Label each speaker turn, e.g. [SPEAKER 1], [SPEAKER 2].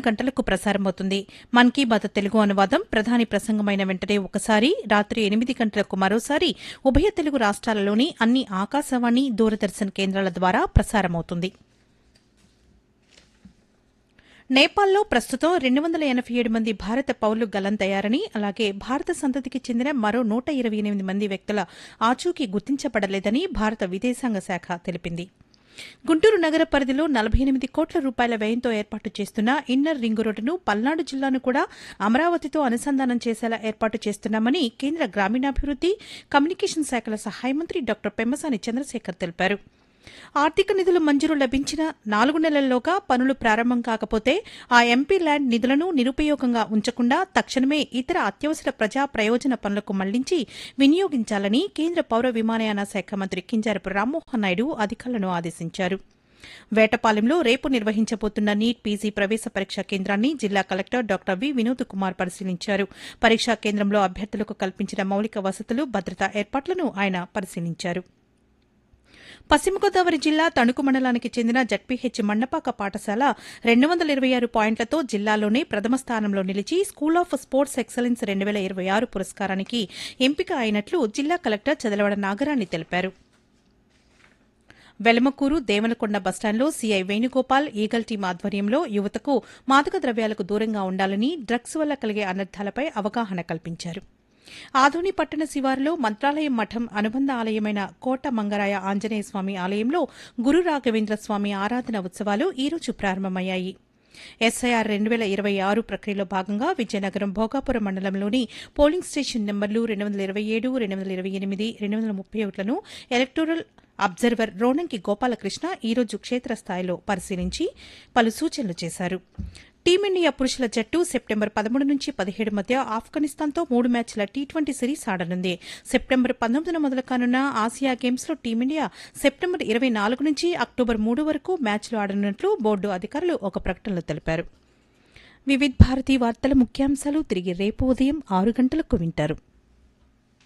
[SPEAKER 1] గంటలకు ప్రసారమవుతుంది మన్ కీ బాత్ తెలుగు అనువాదం ప్రధాని ప్రసంగమైన వెంటనే ఒకసారి రాత్రి ఎనిమిది గంటలకు మరోసారి ఉభయ తెలుగు రాష్ట్రాలలోని అన్ని ఆకాశవాణి దూరదర్శన్ కేంద్రాల ద్వారా ప్రసారమవుతుంది నేపాల్లో ప్రస్తుతం రెండు వందల ఎనభై ఏడు మంది భారత పౌరులు గల్లంతయ్యారని అలాగే భారత సంతతికి చెందిన మరో నూట ఇరవై ఎనిమిది మంది వ్యక్తుల ఆచూకీ గుర్తించబడలేదని భారత విదేశాంగ శాఖ తెలిపింది గుంటూరు నగర పరిధిలో నలభై ఎనిమిది కోట్ల రూపాయల వ్యయంతో ఏర్పాటు చేస్తున్న ఇన్నర్ రింగ్ రోడ్డును పల్నాడు జిల్లాను కూడా అమరావతితో అనుసంధానం చేసేలా ఏర్పాటు చేస్తున్నామని కేంద్ర గ్రామీణాభివృద్ది కమ్యూనికేషన్ శాఖల సహాయ మంత్రి డాక్టర్ పెమ్మసాని చంద్రశేఖర్ తెలిపారు ఆర్థిక నిధులు మంజూరు లభించిన నాలుగు నెలల్లోగా పనులు ప్రారంభం కాకపోతే ఆ ఎంపీ ల్యాండ్ నిధులను నిరుపయోగంగా ఉంచకుండా తక్షణమే ఇతర అత్యవసర ప్రజా ప్రయోజన పనులకు మళ్లించి వినియోగించాలని కేంద్ర పౌర విమానయాన శాఖ మంత్రి కింజారపు రామ్మోహన్ నాయుడు అధికారులను ఆదేశించారు వేటపాలెంలో రేపు నిర్వహించబోతున్న నీట్ పీజీ ప్రవేశ పరీక్షా కేంద్రాన్ని జిల్లా collector doctor V Vinod Kumar పరిశీలించారు పరీక్షా కేంద్రంలో అభ్యర్థులకు కల్పించిన మౌలిక వసతులు భద్రతా ఏర్పాట్లను ఆయన పరిశీలించారు పశ్చిమ గోదావరి జిల్లా తణుకు మండలానికి చెందిన జడ్పీహెచ్ మండపాక పాఠశాల రెండు వందల ఇరవై ఆరు పాయింట్లతో జిల్లాలోనే ప్రథమ స్థానంలో నిలిచి స్కూల్ ఆఫ్ స్పోర్ట్స్ ఎక్సలెన్స్ రెండు వేల ఇరవై ఆరు పురస్కారానికి ఎంపిక అయినట్లు జిల్లా కలెక్టర్ చదలవడ నాగరాణి తెలిపారు వెలమకూరు దేవనకొండ బస్టాండ్లో సీఐ వేణుగోపాల్ ఈగల్ టీం ఆధ్వర్యంలో యువతకు మాదక ద్రవ్యాలకు దూరంగా ఉండాలని డ్రగ్స్ వల్ల కలిగే అనర్థాలపై అవగాహన కల్పించారు ఆధోని పట్టణ శివారులో మంత్రాలయం మఠం అనుబంధ ఆలయమైన కోట మంగరాయ ఆంజనేయ స్వామి ఆలయంలో గురు రాఘవేంద్ర స్వామి ఆరాధన ఉత్సవాలు ఈరోజు ప్రారంభమయ్యాయి ఎస్ఐఆర్ రెండు వేల ఇరవై ఆరు ప్రక్రియలో భాగంగా విజయనగరం భోగాపురం మండలంలోని పోలింగ్ స్టేషన్ నెంబర్లు రెండు వందల ఇరవై ఏడు రెండు వందల ఇరవై ఎనిమిది రెండు వందల ముప్పై ఒకటిలను ఎలక్టోరల్ అబ్జర్వర్ రోణంకి గోపాలకృష్ణ ఈరోజు క్షేత్రస్థాయిలో పరిశీలించి పలు సూచనలు చేశారు టీమిండియా పురుషుల జట్టు సెప్టెంబర్ పదమూడు నుంచి పదిహేడు మధ్య ఆఫ్ఘనిస్తాన్తో మూడు మ్యాచ్ల టీ ట్వంటీ సిరీస్ ఆడనుంది సెప్టెంబర్ పంతొమ్మిదిన మొదలు కానున్న ఆసియా గేమ్స్లో టీమిండియా సెప్టెంబర్ ఇరవై నాలుగు నుంచి అక్టోబర్ మూడు వరకు మ్యాచ్లు ఆడనున్నట్లు బోర్డు అధికారులు ఒక ప్రకటనలో తెలిపారు వివిధ్ భారతి వార్తల ముఖ్యాంశాలు తిరిగి రేపు ఉదయం ఆరు గంటలకు వింటారు